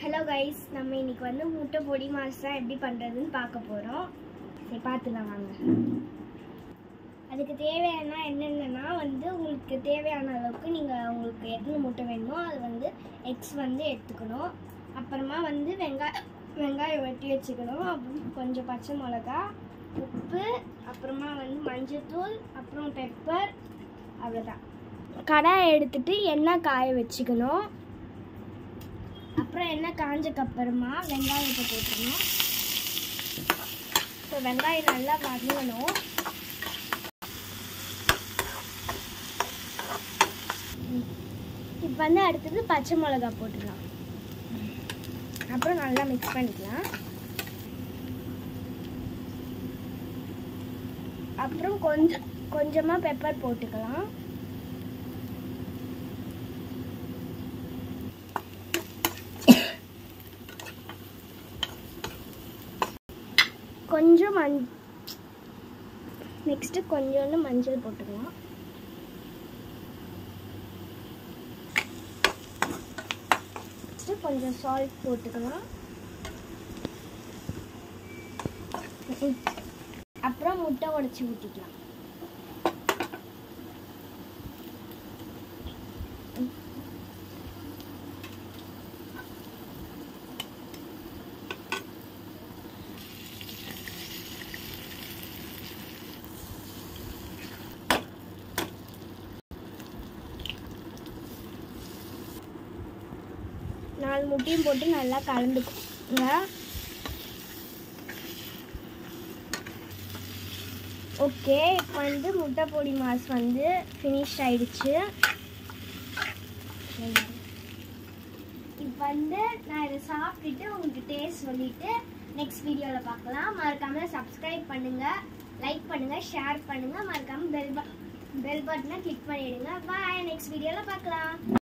Hello guys நம்ம இன்னைக்கு வந்து முட்டை பொடி மாஸ்லாம் எப்படி பண்ணுறதுன்னு பார்க்க போகிறோம் சரி பார்த்துலாம் வாங்க அதுக்கு தேவையான என்னென்னா வந்து உங்களுக்கு தேவையான அளவுக்கு நீங்கள் உங்களுக்கு எத்தனை முட்டை வேணுமோ அது வந்து எக்ஸ் வந்து எடுத்துக்கணும் அப்புறமா வந்து வெங்காயம் வெங்காயம் வெட்டி வச்சுக்கணும் அப்புறம் கொஞ்சம் பச்சை மிளகா உப்பு அப்புறமா வந்து மஞ்சத்தூள் அப்புறம் பெப்பர் அவ்வளோதான் கடாயை எடுத்துட்டு எண்ணெய் காய வச்சுக்கணும் அப்புறம் எண்ணெய் காஞ்சக்கு அப்புறமா வெங்காயத்தை போட்டுக்கணும் இப்போ வெங்காயம் நல்லா வதங்கணும் இப்போ வந்து அடுத்தது பச்சை மிளகா போட்டுக்கலாம் அப்புறம் நல்லா மிக்ஸ் பண்ணிக்கலாம் அப்புறம் கொஞ்சம் கொஞ்சமாக பெப்பர் போட்டுக்கலாம் கொஞ்சம் மஞ் நெக்ஸ்ட்டு கொஞ்சோண்டு மஞ்சள் போட்டுக்கலாம் நெக்ஸ்ட்டு கொஞ்சம் சால்ட் போட்டுக்கலாம் ம். அப்புறம் முட்டை உடச்சி ஊற்றிக்கலாம் நாலு முட்டையும் போட்டு நல்லா கலந்துக்குங்க ஓகே இப்போ வந்து முட்டை பொடி மாஸ் வந்து ஃபினிஷ் ஆயிடுச்சு இப்போ வந்து நான் இதை சாப்பிட்டுட்டு உங்களுக்கு டேஸ்ட் சொல்லிட்டு நெக்ஸ்ட் வீடியோவில் பார்க்கலாம் மறக்காம சப்ஸ்கிரைப் பண்ணுங்க லைக் பண்ணுங்க ஷேர் பண்ணுங்க மறக்காம பெல் பெல் பட்டனை கிளிக் பண்ணிடுங்க பாய் நெக்ஸ்ட் வீடியோவில் பார்க்கலாம்